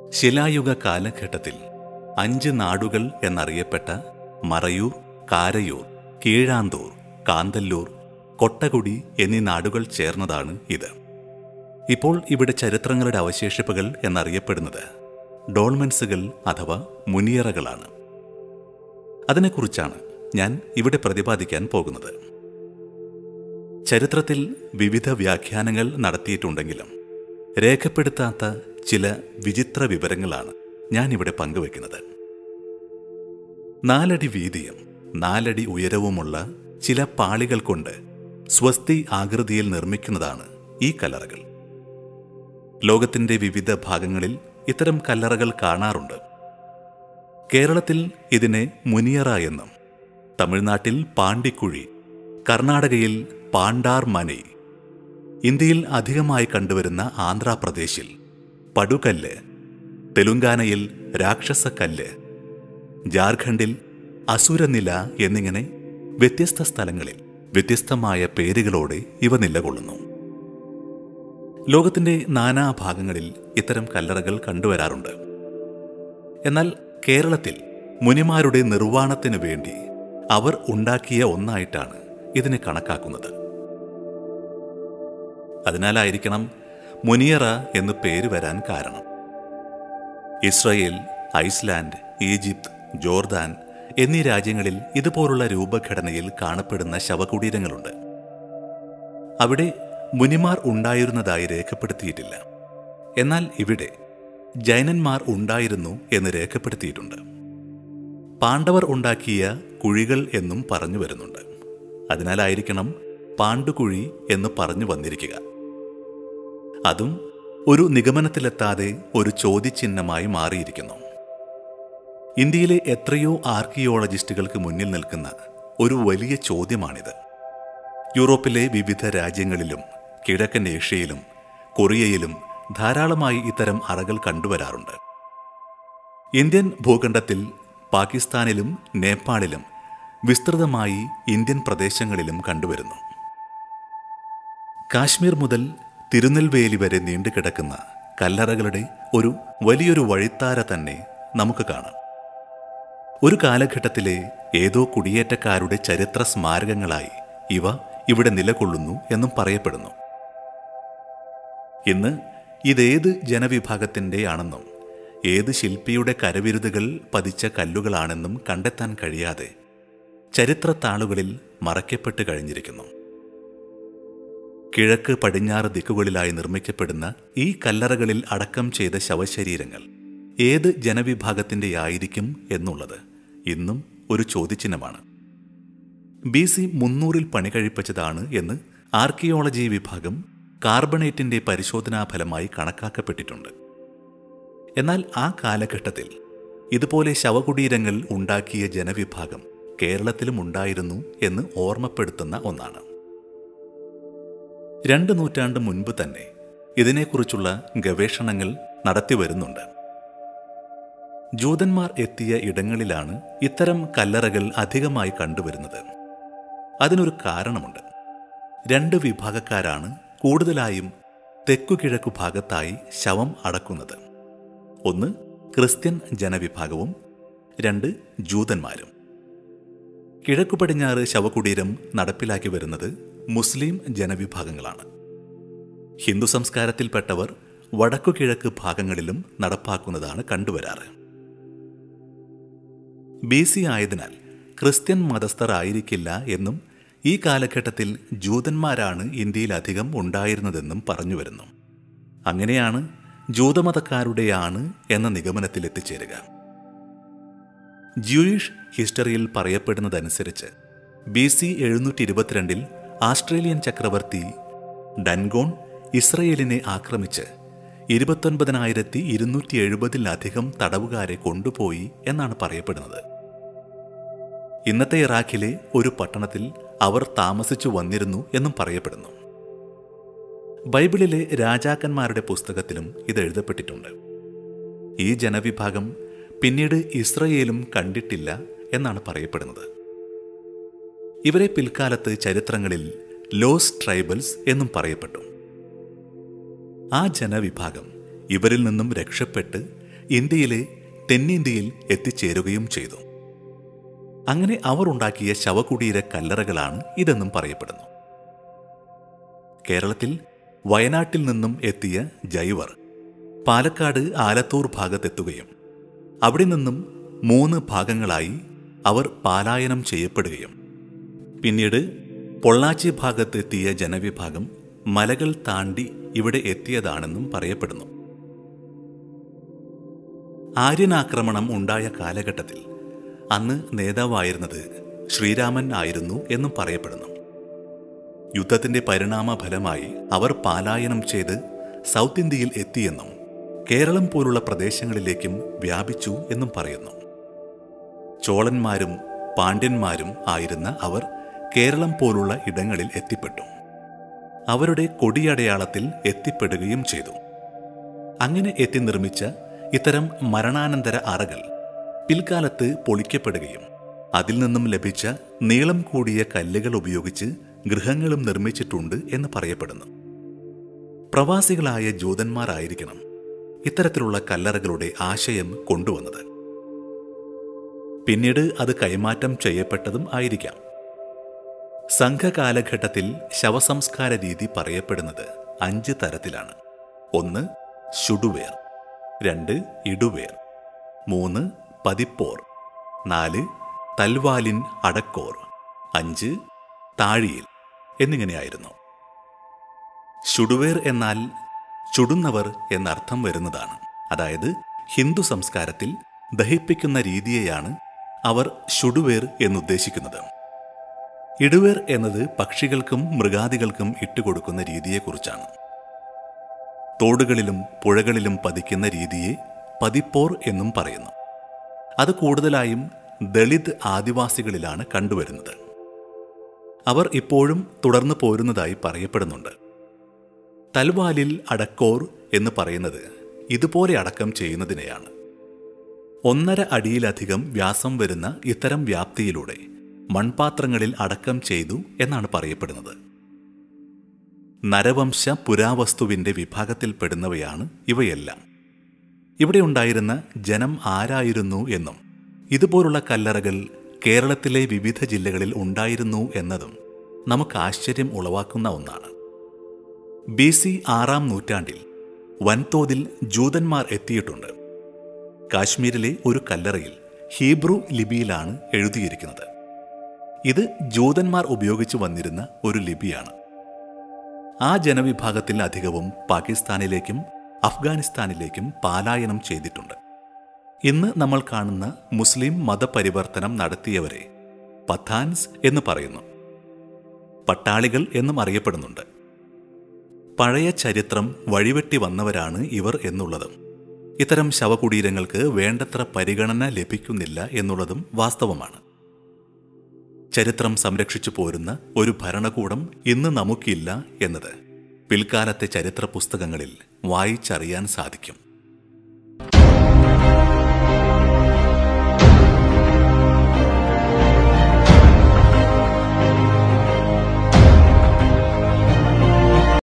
ശിലായുഗ കാലഘട്ടത്തിൽ അഞ്ച് നാടുകൾ എന്നറിയപ്പെട്ട മറയൂർ കാരയൂർ കീഴാന്തൂർ കാന്തല്ലൂർ കൊട്ടകുടി എന്നീ നാടുകൾ ചേർന്നതാണ് ഇത് ഇപ്പോൾ ഇവിടെ ചരിത്രങ്ങളുടെ അവശേഷിപ്പുകൾ എന്നറിയപ്പെടുന്നത് ഡോൾമെൻസുകൾ അഥവാ മുനിയറകളാണ് അതിനെക്കുറിച്ചാണ് ഞാൻ ഇവിടെ പ്രതിപാദിക്കാൻ പോകുന്നത് ചരിത്രത്തിൽ വിവിധ വ്യാഖ്യാനങ്ങൾ നടത്തിയിട്ടുണ്ടെങ്കിലും രേഖപ്പെടുത്താത്ത ചില വിചിത്ര വിവരങ്ങളാണ് ഞാൻ ഇവിടെ പങ്കുവെക്കുന്നത് നാലടി വീതിയും നാലടി ഉയരവുമുള്ള ചില പാളികൾ കൊണ്ട് സ്വസ്തി ആകൃതിയിൽ നിർമ്മിക്കുന്നതാണ് ഈ കല്ലറകൾ ലോകത്തിന്റെ വിവിധ ഭാഗങ്ങളിൽ ഇത്തരം കല്ലറകൾ കാണാറുണ്ട് കേരളത്തിൽ ഇതിനെ മുനിയറ എന്നും തമിഴ്നാട്ടിൽ പാണ്ടിക്കുഴി കർണാടകയിൽ പാണ്ടാർ മനൈ ഇന്ത്യയിൽ അധികമായി കണ്ടുവരുന്ന ആന്ധ്രാപ്രദേശിൽ പടുകല്ല് തെലുങ്കാനയിൽ രാക്ഷസക്കല്ല് ജാർഖണ്ഡിൽ അസുരനില എന്നിങ്ങനെ വ്യത്യസ്ത സ്ഥലങ്ങളിൽ വ്യത്യസ്തമായ പേരുകളോടെ ഇവ നിലകൊള്ളുന്നു ലോകത്തിന്റെ നാനാഭാഗങ്ങളിൽ ഇത്തരം കല്ലറകൾ കണ്ടുവരാറുണ്ട് എന്നാൽ കേരളത്തിൽ മുനിമാരുടെ നിർവ്വാണത്തിനു വേണ്ടി അവർ ഉണ്ടാക്കിയ ഒന്നായിട്ടാണ് ഇതിനെ കണക്കാക്കുന്നത് അതിനാലായിരിക്കണം മുനിയറ എന്ന് പേര് വരാൻ കാരണം ഇസ്രയേൽ ഐസ്ലാൻഡ് ഈജിപ്ത് ജോർദാൻ എന്നീ രാജ്യങ്ങളിൽ ഇതുപോലുള്ള രൂപഘടനയിൽ കാണപ്പെടുന്ന ശവകുടീരങ്ങളുണ്ട് അവിടെ മുനിമാർ ഉണ്ടായിരുന്നതായി രേഖപ്പെടുത്തിയിട്ടില്ല എന്നാൽ ഇവിടെ ജൈനന്മാർ ഉണ്ടായിരുന്നു എന്ന് രേഖപ്പെടുത്തിയിട്ടുണ്ട് പാണ്ഡവർ ഉണ്ടാക്കിയ കുഴികൾ എന്നും പറഞ്ഞു വരുന്നുണ്ട് അതിനാലായിരിക്കണം പാണ്ഡുകുഴി എന്ന് പറഞ്ഞു വന്നിരിക്കുക അതും ഒരു നിഗമനത്തിലെത്താതെ ഒരു ചോദ്യചിഹ്നമായി മാറിയിരിക്കുന്നു ഇന്ത്യയിലെ എത്രയോ ആർക്കിയോളജിസ്റ്റുകൾക്ക് മുന്നിൽ നിൽക്കുന്ന ഒരു വലിയ ചോദ്യമാണിത് യൂറോപ്പിലെ വിവിധ രാജ്യങ്ങളിലും കിഴക്കൻ ഏഷ്യയിലും കൊറിയയിലും ധാരാളമായി ഇത്തരം അറകൾ കണ്ടുവരാറുണ്ട് ഇന്ത്യൻ ഭൂഖണ്ഡത്തിൽ പാകിസ്ഥാനിലും നേപ്പാളിലും വിസ്തൃതമായി ഇന്ത്യൻ പ്രദേശങ്ങളിലും കണ്ടുവരുന്നു കാശ്മീർ മുതൽ തിരുനെൽവേലി വരെ നീണ്ടുകിടക്കുന്ന കല്ലറകളുടെ ഒരു വലിയൊരു വഴിത്താര തന്നെ നമുക്ക് കാണാം ഒരു കാലഘട്ടത്തിലെ ഏതോ കുടിയേറ്റക്കാരുടെ ചരിത്ര സ്മാരകങ്ങളായി ഇവ ഇവിടെ നിലകൊള്ളുന്നു എന്നും പറയപ്പെടുന്നു ഇന്ന് ഇതേത് ജനവിഭാഗത്തിൻ്റെയാണെന്നും ഏത് ശില്പിയുടെ കരവിരുതുകൾ പതിച്ച കല്ലുകളാണെന്നും കണ്ടെത്താൻ കഴിയാതെ ചരിത്രത്താളുകളിൽ മറയ്ക്കപ്പെട്ട് കഴിഞ്ഞിരിക്കുന്നു കിഴക്ക് പടിഞ്ഞാറ് ദിക്കുകളിലായി നിർമ്മിക്കപ്പെടുന്ന ഈ കല്ലറകളിൽ അടക്കം ചെയ്ത ശവശരീരങ്ങൾ ഏത് ജനവിഭാഗത്തിൻ്റെയായിരിക്കും എന്നുള്ളത് ഇന്നും ഒരു ചോദ്യചിഹ്നമാണ് ബി സി മുന്നൂറിൽ പണി കഴിപ്പിച്ചതാണ് എന്ന് ആർക്കിയോളജി വിഭാഗം കാർബണേറ്റിന്റെ പരിശോധനാഫലമായി കണക്കാക്കപ്പെട്ടിട്ടുണ്ട് എന്നാൽ ആ കാലഘട്ടത്തിൽ ഇതുപോലെ ശവകുടീരങ്ങൾ ഉണ്ടാക്കിയ ജനവിഭാഗം കേരളത്തിലും ഉണ്ടായിരുന്നു എന്ന് ഓർമ്മപ്പെടുത്തുന്ന ഒന്നാണ് രണ്ട് നൂറ്റാണ്ട് മുൻപ് തന്നെ ഇതിനെക്കുറിച്ചുള്ള ഗവേഷണങ്ങൾ നടത്തിവരുന്നുണ്ട് ജൂതന്മാർ എത്തിയ ഇടങ്ങളിലാണ് ഇത്തരം കല്ലറകൾ അധികമായി കണ്ടുവരുന്നത് അതിനൊരു കാരണമുണ്ട് രണ്ട് വിഭാഗക്കാരാണ് കൂടുതലായും തെക്കുകിഴക്കു ഭാഗത്തായി ശവം അടക്കുന്നത് ഒന്ന് ക്രിസ്ത്യൻ ജനവിഭാഗവും രണ്ട് ജൂതന്മാരും കിഴക്കു പടിഞ്ഞാറ് ശവകുടീരം നടപ്പിലാക്കി വരുന്നത് മുസ്ലിം ജനവിഭാഗങ്ങളാണ് ഹിന്ദു സംസ്കാരത്തിൽപ്പെട്ടവർ വടക്കു കിഴക്ക് ഭാഗങ്ങളിലും നടപ്പാക്കുന്നതാണ് കണ്ടുവരാറ് ബി സി ആയതിനാൽ ക്രിസ്ത്യൻ മതസ്ഥർ ആയിരിക്കില്ല എന്നും ഈ കാലഘട്ടത്തിൽ ജൂതന്മാരാണ് ഇന്ത്യയിലധികം ഉണ്ടായിരുന്നതെന്നും പറഞ്ഞു വരുന്നു അങ്ങനെയാണ് ജൂതമതക്കാരുടെയാണ് എന്ന നിഗമനത്തിൽ എത്തിച്ചേരുക ജൂയിഷ് ഹിസ്റ്ററിയിൽ പറയപ്പെടുന്നതനുസരിച്ച് ബി സി എഴുന്നൂറ്റി ഇരുപത്തിരണ്ടിൽ ആസ്ട്രേലിയൻ ചക്രവർത്തി ഡൻഗോൺ ഇസ്രയേലിനെ ആക്രമിച്ച് ഇരുപത്തൊൻപതിനായിരത്തി ഇരുന്നൂറ്റി എഴുപതിലധികം തടവുകാരെ കൊണ്ടുപോയി എന്നാണ് പറയപ്പെടുന്നത് ഇന്നത്തെ ഇറാഖിലെ ഒരു പട്ടണത്തിൽ അവർ താമസിച്ചു വന്നിരുന്നു എന്നും പറയപ്പെടുന്നു ബൈബിളിലെ രാജാക്കന്മാരുടെ പുസ്തകത്തിലും ഇത് എഴുതപ്പെട്ടിട്ടുണ്ട് ഈ ജനവിഭാഗം പിന്നീട് ഇസ്രയേലും കണ്ടിട്ടില്ല എന്നാണ് പറയപ്പെടുന്നത് ഇവരെ പിൽക്കാലത്ത് ചരിത്രങ്ങളിൽ ലോസ് ട്രൈബൽസ് എന്നും പറയപ്പെട്ടു ആ ജനവിഭാഗം ഇവരിൽ നിന്നും രക്ഷപ്പെട്ട് ഇന്ത്യയിലെ തെന്നിന്ത്യയിൽ എത്തിച്ചേരുകയും ചെയ്തു അങ്ങനെ അവർ ഉണ്ടാക്കിയ ശവകുടീര കല്ലറകളാണ് ഇതെന്നും പറയപ്പെടുന്നു കേരളത്തിൽ വയനാട്ടിൽ നിന്നും എത്തിയ ജൈവർ പാലക്കാട് ആലത്തൂർ ഭാഗത്തെത്തുകയും അവിടെ നിന്നും മൂന്ന് ഭാഗങ്ങളായി അവർ പാലായനം ചെയ്യപ്പെടുകയും പിന്നീട് പൊള്ളാച്ചി ഭാഗത്തെത്തിയ ജനവിഭാഗം മലകൾ താണ്ടി ഇവിടെ എത്തിയതാണെന്നും പറയപ്പെടുന്നു ആര്യനാക്രമണം ഉണ്ടായ കാലഘട്ടത്തിൽ അന്ന് നേതാവായിരുന്നത് ശ്രീരാമൻ ആയിരുന്നു എന്നും പറയപ്പെടുന്നു യുദ്ധത്തിന്റെ പരിണാമ ഫലമായി അവർ പാലായനം ചെയ്ത് സൗത്ത് ഇന്ത്യയിൽ എത്തിയെന്നും കേരളം പോലുള്ള പ്രദേശങ്ങളിലേക്കും വ്യാപിച്ചു എന്നും പറയുന്നു ചോളന്മാരും പാണ്ഡ്യന്മാരും ആയിരുന്ന അവർ കേരളം പോലുള്ള ഇടങ്ങളിൽ എത്തിപ്പെട്ടു അവരുടെ കൊടിയടയാളത്തിൽ എത്തിപ്പെടുകയും ചെയ്തു അങ്ങനെ എത്തി നിർമ്മിച്ച ഇത്തരം മരണാനന്തര അറകൾ പിൽക്കാലത്ത് പൊളിക്കപ്പെടുകയും അതിൽ നിന്നും ലഭിച്ച നീളം കൂടിയ കല്ലുകൾ ഉപയോഗിച്ച് ഗൃഹങ്ങളും നിർമ്മിച്ചിട്ടുണ്ട് എന്ന് പറയപ്പെടുന്നു പ്രവാസികളായ ജൂതന്മാരായിരിക്കണം ഇത്തരത്തിലുള്ള കല്ലറകളുടെ ആശയം കൊണ്ടുവന്നത് പിന്നീട് അത് കൈമാറ്റം ചെയ്യപ്പെട്ടതും ആയിരിക്കാം സംഘകാലഘട്ടത്തിൽ ശവസംസ്കാര രീതി പറയപ്പെടുന്നത് അഞ്ച് തരത്തിലാണ് ഒന്ന് ശുടുവേർ രണ്ട് ഇടുവേർ മൂന്ന് പതിപ്പോർ നാല് തൽവാലിൻ അടക്കോർ അഞ്ച് താഴിയിൽ എന്നിങ്ങനെയായിരുന്നു ശുടുവേർ എന്നാൽ ചുടുന്നവർ എന്നർത്ഥം വരുന്നതാണ് അതായത് ഹിന്ദു സംസ്കാരത്തിൽ ദഹിപ്പിക്കുന്ന രീതിയെയാണ് അവർ ശുടുവേർ എന്നുദ്ദേശിക്കുന്നത് ഇടുവേർ എന്നത് പക്ഷികൾക്കും മൃഗാദികൾക്കും ഇട്ടുകൊടുക്കുന്ന രീതിയെക്കുറിച്ചാണ് തോടുകളിലും പുഴകളിലും പതിക്കുന്ന രീതിയെ പതിപ്പോർ എന്നും പറയുന്നു അത് കൂടുതലായും ദളിത് ആദിവാസികളിലാണ് കണ്ടുവരുന്നത് അവർ ഇപ്പോഴും തുടർന്നു പോരുന്നതായി പറയപ്പെടുന്നുണ്ട് തൽവാലിൽ അടക്കോർ എന്ന് പറയുന്നത് ഇതുപോലെ അടക്കം ചെയ്യുന്നതിനെയാണ് ഒന്നര അടിയിലധികം വ്യാസം വരുന്ന ഇത്തരം വ്യാപ്തിയിലൂടെ മൺപാത്രങ്ങളിൽ അടക്കം ചെയ്തു എന്നാണ് പറയപ്പെടുന്നത് നരവംശ പുരാവസ്തുവിന്റെ വിഭാഗത്തിൽപ്പെടുന്നവയാണ് ഇവയെല്ലാം ഇവിടെ ഉണ്ടായിരുന്ന ജനം ആരായിരുന്നു എന്നും ഇതുപോലുള്ള കല്ലറകൾ കേരളത്തിലെ വിവിധ ജില്ലകളിൽ ഉണ്ടായിരുന്നു എന്നതും നമുക്ക് ആശ്ചര്യം ഉളവാക്കുന്ന ഒന്നാണ് ബി സി ആറാം നൂറ്റാണ്ടിൽ വൻതോതിൽ ജൂതന്മാർ എത്തിയിട്ടുണ്ട് കാശ്മീരിലെ ഒരു കല്ലറയിൽ ഹീബ്രു ലിപിയിലാണ് എഴുതിയിരിക്കുന്നത് ഇത് ജൂതന്മാർ ഉപയോഗിച്ചു വന്നിരുന്ന ഒരു ലിപിയാണ് ആ ജനവിഭാഗത്തിൽ അധികവും പാകിസ്ഥാനിലേക്കും അഫ്ഗാനിസ്ഥാനിലേക്കും പാലായനം ചെയ്തിട്ടുണ്ട് ഇന്ന് നമ്മൾ കാണുന്ന മുസ്ലിം മതപരിവർത്തനം നടത്തിയവരെ പത്താൻസ് എന്ന് പറയുന്നു പട്ടാളികൾ എന്നും അറിയപ്പെടുന്നുണ്ട് പഴയ ചരിത്രം വഴിവെട്ടി വന്നവരാണ് ഇവർ എന്നുള്ളതും ഇത്തരം ശവകുടീരങ്ങൾക്ക് വേണ്ടത്ര പരിഗണന ലഭിക്കുന്നില്ല എന്നുള്ളതും വാസ്തവമാണ് ചരിത്രം സംരക്ഷിച്ചു പോരുന്ന ഒരു ഭരണകൂടം ഇന്ന് നമുക്കില്ല എന്നത് പിൽക്കാലത്തെ ചരിത്ര പുസ്തകങ്ങളിൽ വായിച്ചറിയാൻ സാധിക്കും